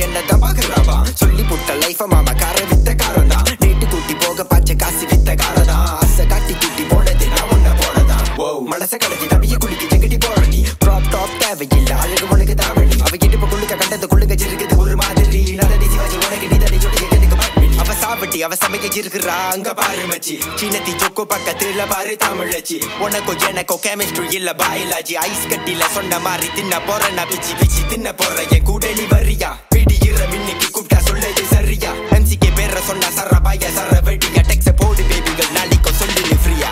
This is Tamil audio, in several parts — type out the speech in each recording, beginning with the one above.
என்னதான் பாக்குறாவா சொல்லி புட்ட லைஃப மாமா கார வித்த காரதா ரேட்டு கூட்டி போக பாச்ச காசு வித்த காரதா ஆசை காட்டி கூட்டி போனது நான் உன்ன போனதா மனச கலக்கி தவிய குளிக்க ஜெகட்டி போறடி ப்ராப் டாப் தேவையில்ல அழகு உனக்கு தாவணி அவ இடுப்பு குள்ளுக்க கண்டது குள்ளுக்க இருக்குது ஒரு மாதிரி நடடி சிவாஜி உனக்கு நீ தடி சொல்லி எனக்கு பாட்டி அவ சாப்பிட்டி அவ சமைக்க இருக்கிறா அங்க பாரு மச்சி சீனத்தி சொக்கு பக்கத்துல பாரு தமிழச்சி உனக்கோ எனக்கோ கெமிஸ்ட்ரி இல்ல பயாலஜி ஐஸ் கட்டில சொன்ன மாதிரி தின்ன போற நான் பிச்சி பிச்சி தின்ன போற என் கூட நீ வரியா பிடிகிற மின்னிக்கு கூப்பிட்டா சொல்லது சரியா எம்சிகே பேர சொன்னா சர பாய சர வெட்டியா டெக்ஸ போடு பேபிகள் நாளைக்கு சொல்லு நீ ஃப்ரீயா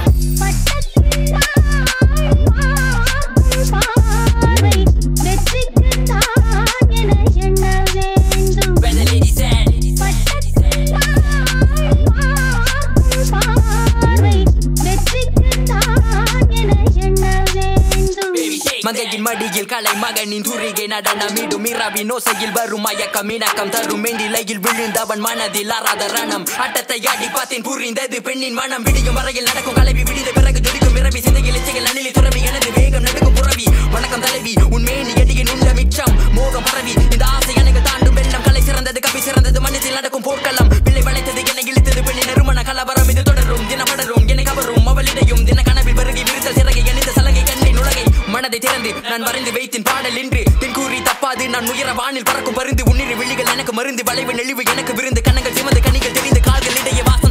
When the lady said, baby shake மங்கையின் மடியில் கலை மகனின் துரிகை நடனமிடும் இரவின் ஓசையில் வரும் மயக்கம் இணக்கம் தரும் மெண்டிலையில் விழுந்தவன் மனதில் அறாத ரணம் அட்டத்தை அடி பார்த்தேன் புரிந்தது பெண்ணின் மனம் விடியும் வரையில் நடக்கும் கலவி விடிந்த பிறகு ஜொலிக்கும் இரவி சிந்தையில் இச்சைகள் அணிலி துறவி எனது வேகம் நடுக்கும் புறவி வணக்கம் தலைவி உண்மையின் எடியின் உள்ள மிச்சம் மோகம் பரவி இந்த ஆசை எனக்கு தாண்டும் வெள்ளம் கலை சிறந்தது கவி சிறந்தது மனதில் நடக்கும் போர்க்களம் பிள்ளை வளைத்தது என்னை இழுத்தது பெண்ணின் நறுமண கலவரம் இது தொடரும் தினப்படரும் என்னை கவரும் அவளிடையும் தின கனவில் வருகை விரித்த சிறகை அணிந்த சலகை கண்ணை நுழகை மனதை திறந்து நான் வரைந்து வைத்தின் பாடல் என்று தென் கூறி தப்பாது நான் உயர வானில் பறக்கும் பருந்து உன்னிரு விழிகள் எனக்கு மருந்து வளைவு நெளிவு எனக்கு விருந்து கண்ணங்கள் சிவந்து கனிகள் தெரிந்து கால்கள் இடையே வாசம்